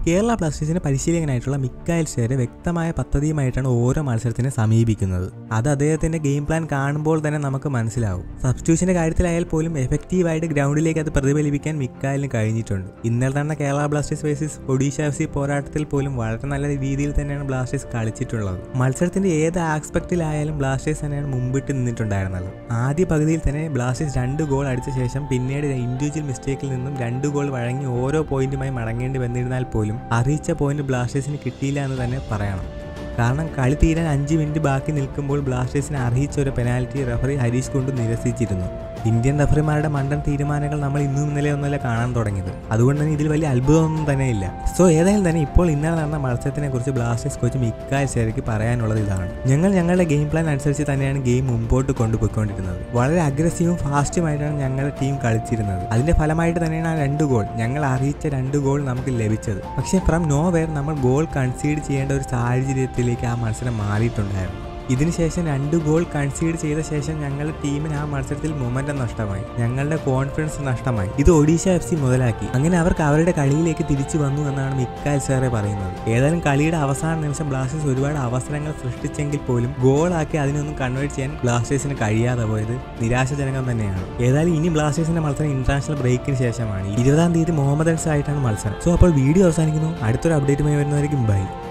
കേരള ബ്ലാസ്റ്റേഴ്സിന്റെ പരിശീലകനായിട്ടുള്ള മിക്കായൽ ഷെയർ വ്യക്തമായ പദ്ധതിയുമായിട്ടാണ് ഓരോ മത്സരത്തിനെ സമീപിക്കുന്നത് അത് അദ്ദേഹത്തിന്റെ ഗെയിം പ്ലാൻ കാണുമ്പോൾ തന്നെ നമുക്ക് മനസ്സിലാവും സബ്സ്റ്റിറ്റ്യൂഷന്റെ കാര്യത്തിലായാൽ പോലും എഫക്റ്റീവായിട്ട് ഗ്രൗണ്ടിലേക്ക് അത് പ്രതിഫലിപ്പിക്കാൻ മിക്കായലിന് കഴിഞ്ഞിട്ടുണ്ട് ഇന്നലെ നടന്ന Kerala Blasters versus Odisha F C പോരാട്ടത്തിൽ പോലും വളരെ നല്ല രീതിയിൽ തന്നെയാണ് ബ്ലാസ്റ്റേഴ്സ് കളിച്ചിട്ടുള്ളത് മത്സരത്തിന്റെ ഏത് ആസ്പെക്റ്റിലായാലും ബ്ലാസ്റ്റേഴ്സ് തന്നെയാണ് മുമ്പിട്ട് നിന്നിട്ടുണ്ടായിരുന്നത് ആദ്യ പകുതിയിൽ തന്നെ ബ്ലാസ്റ്റേഴ്സ് രണ്ട് ഗോൾ അടിച്ച ശേഷം പിന്നീട് ഇൻഡിവിജ്വൽ മിസ്റ്റേക്കിൽ നിന്നും രണ്ട് ഗോൾ വഴങ്ങി ഓരോ പോയിന്റുമായി മടങ്ങേണ്ടി വന്നിരുന്നാൽ പോലും അറിയിച്ച പോയിന്റ് ബ്ലാസ്റ്റേഴ്സിന് കിട്ടിയില്ല എന്ന് തന്നെ പറയണം കാരണം കളി തീരാൻ അഞ്ച് മിനിറ്റ് ബാക്കി നിൽക്കുമ്പോൾ ബ്ലാസ്റ്റേഴ്സിനെ അറിയിച്ച ഒരു പെനാൽറ്റി റഫറി ഹരീഷ് കൊണ്ട് നിരസിച്ചിരുന്നു ഇന്ത്യൻ റഫറിമാരുടെ മണ്ടൻ തീരുമാനങ്ങൾ നമ്മൾ ഇന്നും ഇന്നലെ ഒന്നല്ല കാണാൻ തുടങ്ങിയത് അതുകൊണ്ട് തന്നെ ഇതിൽ വലിയ അത്ഭുതമൊന്നും തന്നെയില്ല സോ ഏതായാലും തന്നെ ഇപ്പോൾ ഇന്നലെ നടന്ന മത്സരത്തിനെ കുറിച്ച് ബ്ലാസ്റ്റേഴ്സ് കോച്ച് മിക്കായ ശരിക്ക് പറയാനുള്ളത് ഇതാണ് ഞങ്ങൾ ഞങ്ങളുടെ ഗെയിം പ്ലാൻ അനുസരിച്ച് തന്നെയാണ് ഗെയിം മുമ്പോട്ട് കൊണ്ടുപോയിക്കൊണ്ടിരുന്നത് വളരെ അഗ്രസീവും ഫാസ്റ്റുമായിട്ടാണ് ഞങ്ങളുടെ ടീം കളിച്ചിരുന്നത് അതിന്റെ ഫലമായിട്ട് തന്നെയാണ് ആ രണ്ട് ഗോൾ ഞങ്ങൾ അറിയിച്ച രണ്ട് ഗോൾ നമുക്ക് ലഭിച്ചത് പക്ഷേ ഫ്രം നോ വെയർ നമ്മൾ ഗോൾ കൺസീഡ് ചെയ്യേണ്ട ഒരു സാഹചര്യത്തിലേക്ക് ആ മത്സരം മാറിയിട്ടുണ്ടായിരുന്നു ഇതിനുശേഷം രണ്ട് ഗോൾ കൺസീഡ് ചെയ്ത ശേഷം ഞങ്ങളുടെ ടീമിന് ആ മത്സരത്തിൽ മൊമെന്റം നഷ്ടമായി ഞങ്ങളുടെ കോൺഫിഡൻസ് നഷ്ടമായി ഇത് ഒഡീഷ എഫ് സി മുതലാക്കി അങ്ങനെ അവർക്ക് അവരുടെ കളിയിലേക്ക് തിരിച്ചു വന്നു എന്നാണ് മിക്കാൽ സാറെ പറയുന്നത് ഏതായാലും കളിയുടെ അവസാന നിമിഷം ബ്ലാസ്റ്റേഴ്സ് ഒരുപാട് അവസരങ്ങൾ സൃഷ്ടിച്ചെങ്കിൽ പോലും ഗോളാക്കി അതിനൊന്നും കൺവേർട്ട് ചെയ്യാൻ ബ്ലാസ്റ്റേഴ്സിന് കഴിയാതെ പോയത് നിരാശജനകം തന്നെയാണ് ഏതായാലും ഇനി ബ്ലാസ്റ്റേഴ്സിന്റെ മത്സരം ഇന്റർനാഷണൽ ബ്രേക്കിന് ശേഷമാണ് ഇരുപതാം തീയതി മുഹമ്മദൻസ് ആയിട്ടാണ് മത്സരം സോ അപ്പോൾ വീഡിയോ അവസാനിക്കുന്നു അടുത്തൊരു അപ്ഡേറ്റുമായി വരുന്നതായിരിക്കും ബൈ